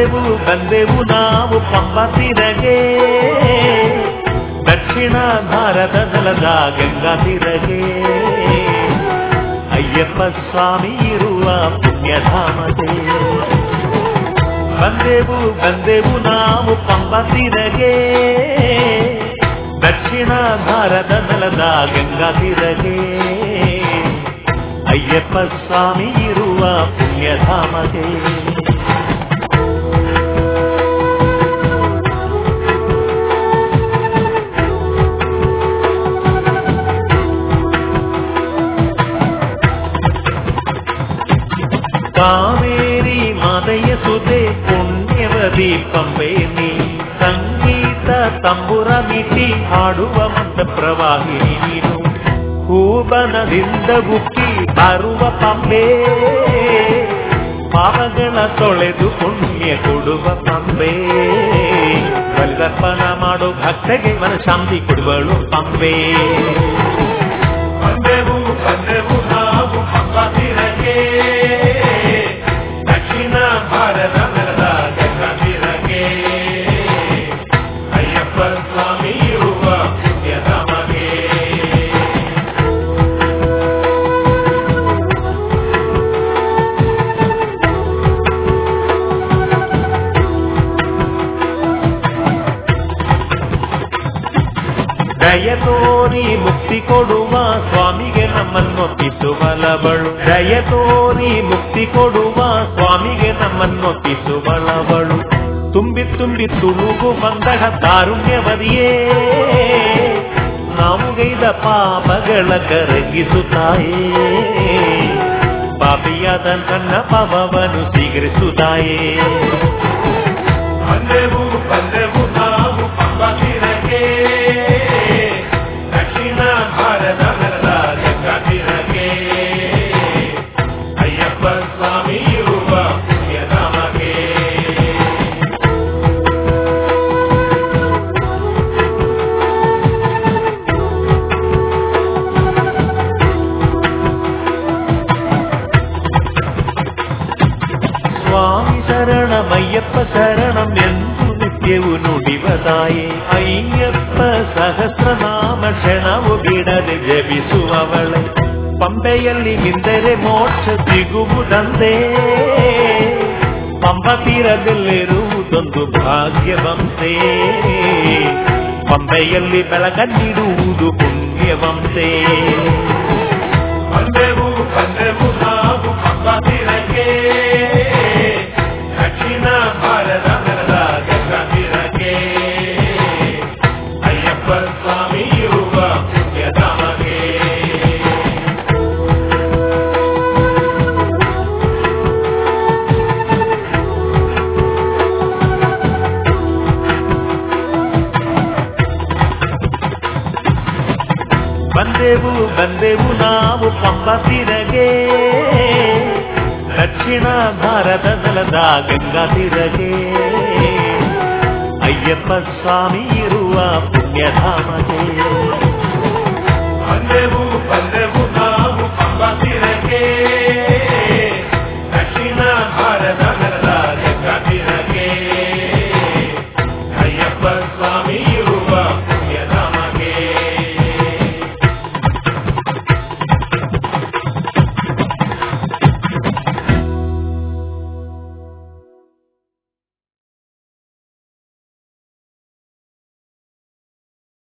ಬಂದೆವು ಬಂದೆವು ನಾವು ಪಂಬ ತೀರಗೆ ದಕ್ಷಿಣ ಭಾರತ ನೆಲದ ಗಂಗಾ ತೀರಗೆ ಅಯ್ಯಪ್ಪ ಸ್ವಾಮಿ ಇರುವ ಪುಣ್ಯಧಾಮದೆ ಬಂದೆವು ಬಂದೆವು ನಾವು ಪಂಬ ತೀರಗೆ ದಕ್ಷಿಣ ಭಾರತ ನೆಲದ ಗಂಗಾ ತೀರಗೆ ಅಯ್ಯಪ್ಪ ಸ್ವಾಮಿ ಇರುವ ಪುಣ್ಯಧಾಮದೆ ಕಾವೇರಿ ಮಾದಯ್ಯ ಸುದೆ ಪುಣ್ಯವದಿ ಪಂಬೆ ನೀ ಸಂಗೀತ ತಂಬುರ ಮಿಟಿ ಹಾಡುವ ಮಂದ ಪ್ರವಾಹಿನಿ ನೀನು ಹೂಬನದಿಂದ ಬುಕ್ಕಿ ಬರುವ ಪಂಬೆ ಪಾಪಗಳ ತೊಳೆದು ಪುಣ್ಯ ಕೊಡುವ ಪಂಬೆ ಬಲಿದರ್ಪಣ ಮಾಡೋ ಭಕ್ತಗೆ ಮನಶಾಂತಿ ಕೊಡುವಳು ಪಂಬೆ ಬಂದೆವು ಬಂದೆವು ನಾವು ಪಂಬ ತೀರಕ್ಕೆ ದಕ್ಷಿಣ ಭಾರತ ನೆಲದ ಗಂಗಾ ತೀರಕ್ಕೆ ಅಯ್ಯಪ್ಪ ಸ್ವಾಮಿ ಇರುವ ಪುಣ್ಯಧಾಮಗೆ ದಯ ತೋರಿ ಮುಕ್ತಿ ಕೊಡುವ ಸ್ವಾಮಿಗೆ ನಮ್ಮನ್ನೊಪ್ಪಿಸುವಲವಳು ದಯ ತೋರಿ ಮುಕ್ತಿ ಕೊಡುವ ಸ್ವಾಮಿಗೆ ನಮ್ಮನ್ನೊಪ್ಪಿಸುವಳವಳು ತುಂಬಿ ತುಂಬಿ ತುಳುಗು ಬಂದಹ ತಾರುಣ್ಯವದಿಯೇ ನಾವು ಗೈದ ಪಾಪಗಳ ಕರಗಿಸುತ್ತಾಯೇ ಪಾಪಿಯಾದ ನನ್ನ ಪಾಪವನ್ನು ಸ್ವೀಕರಿಸುತ್ತಾಯೇ ಬಂದೆವು ಬಂದೆವು ನಾವು ಪಂಬ ತೀರಕ್ಕೆ ದಕ್ಷಿಣ ಭಾರತ ನೆಲದ ಗಂಗಾ ತೀರಕ್ಕೆ ಅಯ್ಯಪ್ಪ ಸ್ವಾಮಿ ಇರುವ ಪುಣ್ಯಧಾಮಕ್ಕೆ ಸ್ವಾಮಿ ಶರಣಮಯ್ಯಪ್ಪ ಶರಣಂ ಎಂದು ನಿತ್ಯವು ನುಡಿವ ತಾಯೇ ಅಯ್ಯಪ್ಪ ಸಹಸ್ರನಾಮ ಕ್ಷಣವು ಬಿಡದೆ ಜಪಿಸುವವಳೆ ಪಂಬೆಯಲ್ಲಿ ಮಿಂದರೆ ಮೋಕ್ಷ ಸಿಗುವುದಂದೇ ಪಂಬ ತೀರದಲ್ಲಿರುವುದೊಂದು ಭಾಗ್ಯವಂತೆ ಪಂಬೆಯಲ್ಲಿ ಬೆಳಗನ್ನಿಡುವುದು ಪುಣ್ಯವಂತೆ ಬಂದೆವು ಬಂದೆವು ನಾವು ಪಂಬ ತೀರಕ್ಕೆ ದಕ್ಷಿಣ ಭಾರತ ನೆಲದ ಗಂಗಾ ತೀರಕ್ಕೆ ಅಯ್ಯಪ್ಪ ಸ್ವಾಮಿ ಇರುವ ಪುಣ್ಯಧಾಮಕ್ಕೆ ಬಂದೆವು ಬಂದೆವು ನಾವು ಪಂಬ ತೀರಗೆ ದಕ್ಷಿಣ ಭಾರತ ನೆಲದ ಗಂಗಾ ತೀರಗೆ ಅಯ್ಯಪ್ಪ ಸ್ವಾಮಿ ಇರುವ ಪುಣ್ಯಧಾಮಗೆ ಬಂದೆವು ಬಂದೆವು